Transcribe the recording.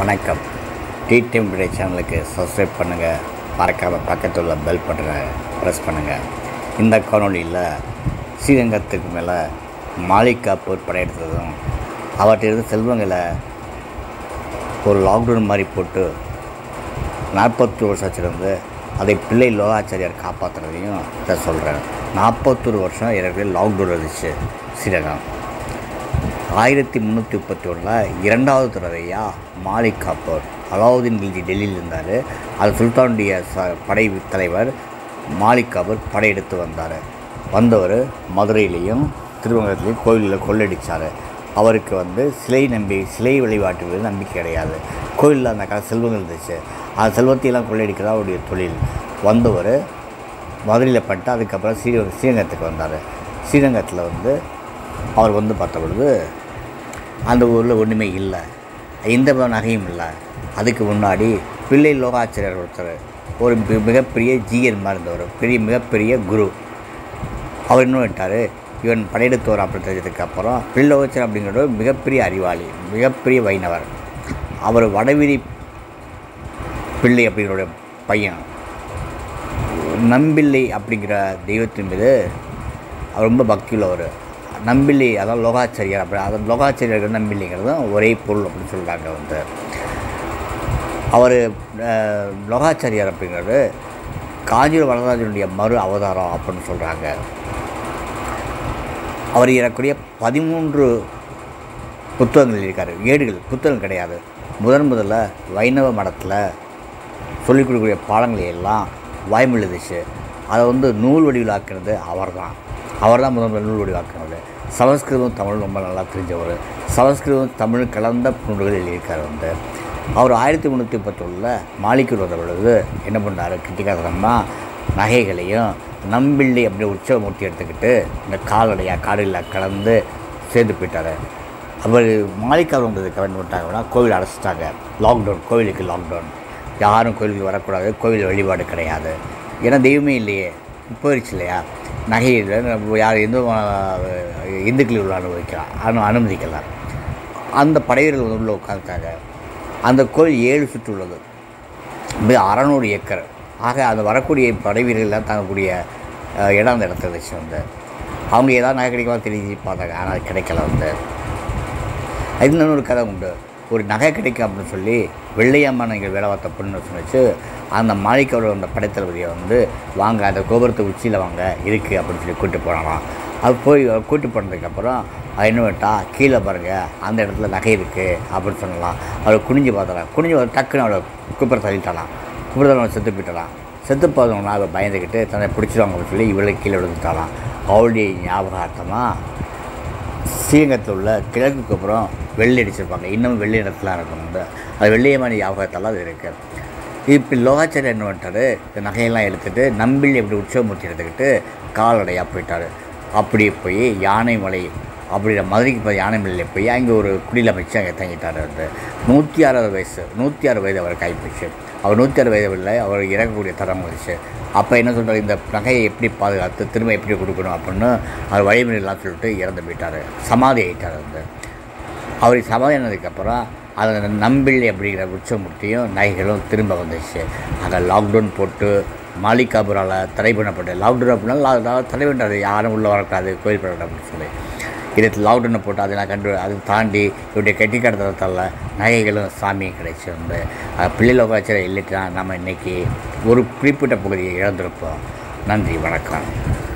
வணக்கம் tea time today சேனலுக்கு subscribe பண்ணுங்கள் மறக்காம பக்கத்தில் உள்ள பெல் பட்டனை ப்ரெஸ் பண்ணுங்கள் இந்த காணொளியில் ஸ்ரீரங்கத்துக்கு மேலே மாலிக் காப்பூர் படையெடுத்ததும் அவற்றிலிருந்து செல்வங்களை ஒரு லாக்டவுன் மாதிரி போட்டு நாற்பத்தொரு வருஷம் வச்சுருந்து அதை பிள்ளை லோகாச்சாரியார் காப்பாற்றுறதையும் இதை சொல்கிறேன் நாற்பத்தொரு வருஷம் ஏற்கனவே லாக்டவுன் இருந்துச்சு ஸ்ரீரங்கம் ஆயிரத்தி முந்நூற்றி முப்பத்தி ஒன்றில் இரண்டாவது தடவையாக மாலிக் காப்பூர் அலாவுதீன் கில்ஜி டெல்லியில் இருந்தார் அது சுல்தானுடைய ச படை தலைவர் மாலிக் காப்பூர் படையெடுத்து வந்தார் வந்தவர் மதுரையிலையும் திருவங்கத்துலேயும் கோயிலில் கொள்ளடிச்சார் அவருக்கு வந்து சிலை நம்பி சிலை வழிபாட்டு மீது நம்பிக்கை கிடையாது கோயிலில் அந்த கால செல்வங்கள் இருந்துச்சு அந்த செல்வத்தையெல்லாம் கொள்ளையடிக்கிறதா அவருடைய தொழில் வந்தவர் மதுரையில் பண்ணிட்டு அதுக்கப்புறம் ஸ்ரீ ஸ்ரீரங்கத்துக்கு வந்தார் ஸ்ரீரங்கத்தில் வந்து அவர் வந்து பார்த்த பொழுது அந்த ஊரில் ஒன்றுமே இல்லை எந்த வித நகையும் இல்லை அதுக்கு முன்னாடி பிள்ளை லோகாச்சாரியர் ஒருத்தர் ஒரு மி- மிகப்பெரிய ஜீயர் மாதிரி இருந்தவர் பெரிய மிகப்பெரிய குரு அவர் என்ன பண்ணிட்டார் இவன் படையெடுத்தவர் அப்படி தெரிஞ்சதுக்கு அப்புறம் பிள்ளை லோகாச்சாரியர் அப்படிங்கிறவர் மிகப்பெரிய அறிவாளி மிகப்பெரிய வைணவர் அவர் வடவீதி பிள்ளை அப்படிங்கிற பையன் நம்பிள்ளை அப்படிங்கிற தெய்வத்தின் மீது அவர் ரொம்ப பக்தி உள்ளவர் நம்பிள்ளை அதான் லோகாச்சாரியார் அப்படி அதான் லோகாச்சாரியர்கள் நம்பிள்ளைங்கிறதும் ஒரே பொருள் அப்படின்னு சொல்கிறாங்க வந்து அவர் லோகாச்சாரியார் அப்படிங்கிறது காஞ்சிபுரம் வரதராஜனுடைய மறு அவதாரம் அப்படின்னு சொல்கிறாங்க அவர் ஏறக்கூடிய பதிமூன்று புத்தகங்கள் இருக்கார் ஏடுகள் புத்தகம் கிடையாது முதன் முதல்ல வைணவ மடத்தில் சொல்லிக் கொடுக்கக்கூடிய பாடங்களை எல்லாம் வாய்மொழி எழுதிச்சு அதை வந்து நூல் வடிவிலாக்குனது அவர் தான் அவர் தான் முதல் முதல் நூல் வடிவாக்குனது சமஸ்கிருதம் தமிழ் ரொம்ப நல்லா தெரிஞ்சவர் சமஸ்கிருதம் தமிழ் கலந்த நூல்கள் எழுதியிருக்கார் வந்து அவர் ஆயிரத்தி முந்நூற்றி முப்பத்தொன்னில் மாளிகூர் வந்த பொழுது என்ன பண்ணார் கிட்டிக்காசனமாக நகைகளையும் நம்பிள்ளி அப்படி உற்சவமூர்த்தி எடுத்துக்கிட்டு இந்த கால்நடையாக காடுகளில் கலந்து சேர்ந்து போயிட்டார் அவர் மாளிகார் வந்ததுக்கு என்ன பண்ணிட்டாங்கன்னா கோவில் அடைச்சிட்டாங்க லாக்டவுன் கோவிலுக்கு லாக்டவுன் யாரும் கோயிலுக்கு வரக்கூடாது கோவில் வழிபாடு கிடையாது ஏன்னா தெய்வமே இல்லையே போயிடுச்சு இல்லையா நகை இல்லை நம்ம யார் எந்த இந்துக்கள் உள்ள அனுபவிக்கலாம் அனு அனுமதிக்கலாம் அந்த படைவீரர்கள் உள்ள உட்காந்துட்டாங்க அந்த கோயில் ஏழு சுற்று உள்ளது மிக அறநூறு ஏக்கர் ஆக அந்த வரக்கூடிய படை வீரர்கள்லாம் தாங்கக்கூடிய அஹ், இடம் அந்த இடத்துல இருந்துச்சு வந்து அவங்க ஏதாவது நகை கிடைக்குமா தெரிஞ்சு பார்த்தாங்க ஆனால் அது கிடைக்கல வந்து அது இன்னொரு கதை உண்டு ஒரு நகை கிடைக்கும் அப்படின்னு சொல்லி வெள்ளையம்மன் இங்கே வேலை பார்த்த பொண்ணு சொன்னிச்சு அந்த மாளிகையோட அந்த படைத்தளபதியை வந்து வாங்க அந்த கோபுரத்து உச்சியில் வாங்க இருக்குது அப்படின்னு சொல்லி கூப்பிட்டு போனாலாம் அது போய் கூட்டு போனதுக்கப்புறம் அது என்ன பண்ணிட்டா கீழே பாருங்கள் அந்த இடத்துல நகை இருக்குது அப்படின்னு சொல்லலாம் அவரை குனிஞ்சு பார்த்தாலாம் குனிஞ்சு பார்த்து டக்குன்னு அவளை குப்பரை தள்ளிட்டாலாம் குப்பரை தள்ளி செத்து போயிட்டாலாம் செத்து போதவனா அவள் பயந்துக்கிட்டு தன்னை பிடிச்சிருவாங்க அப்படின்னு சொல்லி இவளை கீழே விழுந்துட்டாலாம் அவளுடைய ஞாபகார்த்தமாக ஸ்ரீரங்கத்தில் உள்ள கிழக்குக்கு அப்புறம் வெள்ளை அடிச்சிருப்பாங்க இன்னும் வெள்ளை இடத்துலாம் இருக்கும் வந்து அது வெள்ளையமான ஞாபகத்தெல்லாம் அது இருக்குது இப்போ லோகாச்சாரியர் என்ன பண்ணிட்டாரு இந்த நகையெல்லாம் எடுத்துகிட்டு நம்பிள்ளி அப்படி உற்சவமூர்த்தி எடுத்துக்கிட்டு கால்நடையாக போயிட்டார் அப்படி போய் யானைமலை அப்படிங்கிற மதுரைக்கு போய் யானைமலையில் போய் அங்கே ஒரு குடியில் அமைச்சு அங்கே தங்கிட்டார் வந்து நூற்றி அறுபது வயசு நூற்றி அறுபது வயது அவர் கைப்பிடிச்சு அவர் நூற்றி அறுபது வயது இல்லை அவர் இறக்கக்கூடிய தரம் வந்துச்சு அப்போ என்ன சொல்கிறார் இந்த நகையை எப்படி பாதுகாத்து திரும்ப எப்படி கொடுக்கணும் அப்படின்னு அவர் வழிமுறையெல்லாம் சொல்லிட்டு இறந்து போயிட்டார் சமாதி ஆகிட்டார் வந்து அவர் சமாதி ஆனதுக்கப்புறம் அதை நம்பிள்ளி அப்படிங்கிற உச்சமூர்த்தியும் நகைகளும் திரும்ப வந்துச்சு அங்கே லாக்டவுன் போட்டு மாலிகாபுரால் தடை பண்ணப்பட்டு லாக்டவுன் அப்படின்னா லா- லா- தடை பண்ணுறது யாரும் உள்ளே வரக்கூடாது கோயில் பண்ண அப்படின்னு சொல்லி இதை லாக்டவுனை போட்டு அதெல்லாம் கண்டு அதை தாண்டி இவருடைய கெட்டி கடத்தல நகைகளும் சாமியும் கிடைச்சி வந்து அது பிள்ளை லோகாச்சாரம் இல்லைன்னா நம்ம இன்றைக்கி ஒரு குறிப்பிட்ட பகுதியை இழந்திருப்போம் நன்றி வணக்கம்